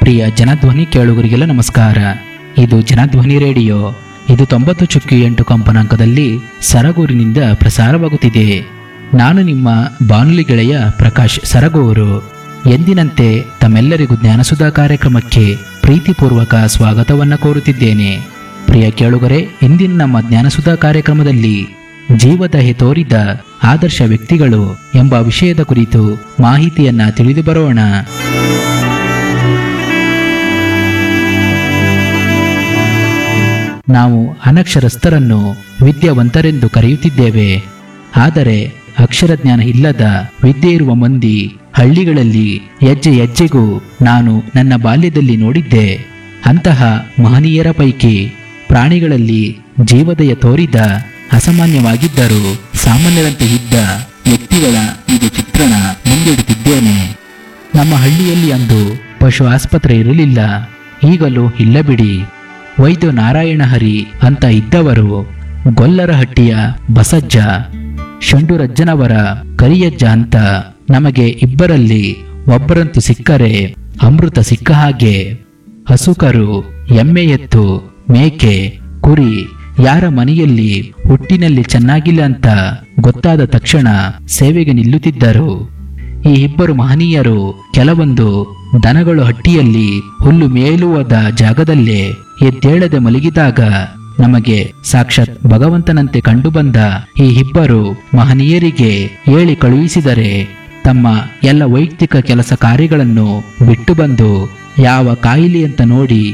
ಪ್ರಿಯ ಜನಧ್ವನಿ ಕೇಳುಗರಿಗೆಲ್ಲ ನಮಸ್ಕಾರ ಇದು ಜನಧ್ವನಿ ರೇಡಿಯೋ ಇದು ತೊಂಬತ್ತು ಚುಕ್ಕಿ ಎಂಟು ಕಂಪನಾಂಕದಲ್ಲಿ ಸರಗೂರಿನಿಂದ ಪ್ರಸಾರವಾಗುತ್ತಿದೆ ನಾನು ನಿಮ್ಮ ಬಾನುಲಿ ಗೆಳೆಯ ಪ್ರಕಾಶ್ ಸರಗೂರು ಎಂದಿನಂತೆ ತಮ್ಮೆಲ್ಲರಿಗೂ ಜ್ಞಾನಸುಧಾ ಕಾರ್ಯಕ್ರಮಕ್ಕೆ ಪ್ರೀತಿಪೂರ್ವಕ ಸ್ವಾಗತವನ್ನ ಕೋರುತ್ತಿದ್ದೇನೆ ಪ್ರಿಯ ಕೇಳುಗರೆ ಇಂದಿನ ನಮ್ಮ ಜ್ಞಾನಸುಧಾ ಕಾರ್ಯಕ್ರಮದಲ್ಲಿ ಜೀವದಹೆ ತೋರಿದ ಆದರ್ಶ ವ್ಯಕ್ತಿಗಳು ಎಂಬ ವಿಷಯದ ಕುರಿತು ಮಾಹಿತಿಯನ್ನ ತಿಳಿದು ಬರೋಣ ನಾವು ಅನಕ್ಷರಸ್ಥರನ್ನು ವಿದ್ಯಾವಂತರೆಂದು ಕರೆಯುತ್ತಿದ್ದೇವೆ ಆದರೆ ಅಕ್ಷರಜ್ಞಾನ ಇಲ್ಲದ ವಿದ್ಯೆ ಇರುವ ಮಂದಿ ಹಳ್ಳಿಗಳಲ್ಲಿ ಹೆಜ್ಜೆ ಹೆಜ್ಜೆಗೂ ನಾನು ನನ್ನ ಬಾಲ್ಯದಲ್ಲಿ ನೋಡಿದ್ದೆ ಅಂತಹ ಮಹನೀಯರ ಪೈಕಿ ಪ್ರಾಣಿಗಳಲ್ಲಿ ಜೀವದಯ ತೋರಿದ ಅಸಾಮಾನ್ಯವಾಗಿದ್ದರು ಸಾಮಾನ್ಯರಂತೆ ಇದ್ದ ವ್ಯಕ್ತಿಗಳ ಇದು ಚಿತ್ರಣ ಮುಂದಿಡುತ್ತಿದ್ದೇನೆ ನಮ್ಮ ಹಳ್ಳಿಯಲ್ಲಿ ಅಂದು ಪಶು ಆಸ್ಪತ್ರೆ ಇರಲಿಲ್ಲ ಈಗಲೂ ಇಲ್ಲ ಬಿಡಿ ವೈದ್ಯ ನಾರಾಯಣ ಹರಿ ಅಂತ ಇದ್ದವರು ಗೊಲ್ಲರಹಟ್ಟಿಯ ಬಸಜ್ಜ ಶಂಡುರಜ್ಜನವರ ಕರಿಯಜ್ಜ ಅಂತ ನಮಗೆ ಇಬ್ಬರಲ್ಲಿ ಒಬ್ಬರಂತೂ ಸಿಕ್ಕರೆ ಅಮೃತ ಸಿಕ್ಕ ಹಾಗೆ ಹಸುಕರು ಎಮ್ಮೆ ಎತ್ತು ಮೇಕೆ ಕುರಿ ಯಾರ ಮನೆಯಲ್ಲಿ ಹುಟ್ಟಿನಲ್ಲಿ ಚೆನ್ನಾಗಿಲ್ಲ ಅಂತ ಗೊತ್ತಾದ ತಕ್ಷಣ ಸೇವೆಗೆ ನಿಲ್ಲುತ್ತಿದ್ದರು ಈ ಇಬ್ಬರು ಮಹನೀಯರು ಕೆಲವೊಂದು ದನಗಳು ಹಟ್ಟಿಯಲ್ಲಿ ಹುಲ್ಲು ಮೇಲುವದ ಜಾಗದಲ್ಲೇ ಎದ್ದೇಳದೆ ಮಲಗಿದಾಗ ನಮಗೆ ಸಾಕ್ಷಾತ್ ಭಗವಂತನಂತೆ ಕಂಡುಬಂದ ಈ ಇಬ್ಬರು ಮಹನೀಯರಿಗೆ ಹೇಳಿ ಕಳುಹಿಸಿದರೆ ತಮ್ಮ ಎಲ್ಲ ವೈಯಕ್ತಿಕ ಕೆಲಸ ಕಾರ್ಯಗಳನ್ನು ಬಿಟ್ಟು ಬಂದು ಯಾವ ಕಾಯಿಲೆ ಅಂತ ನೋಡಿ